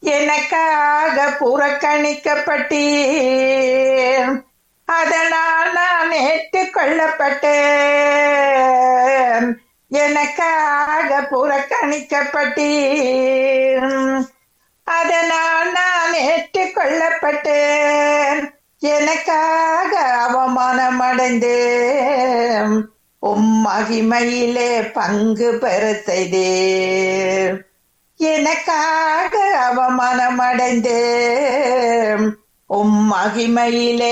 எனக்காக புறக்கணிக்கப்பட்டீர் அதனால் நான் ஏற்றுக்கொள்ளப்பட்டேன் எனக்காக புறக்கணிக்கப்பட்டீர் அதனால் நான் ஏற்றுக்கொள்ளப்பட்டேன் எனக்காக அவமானம் அடைந்தேன் உம் மகிமையிலே பங்கு பெற செய்தேன் எனக்காக அவமானம் அடைந்தேன் உம் மகிமையிலே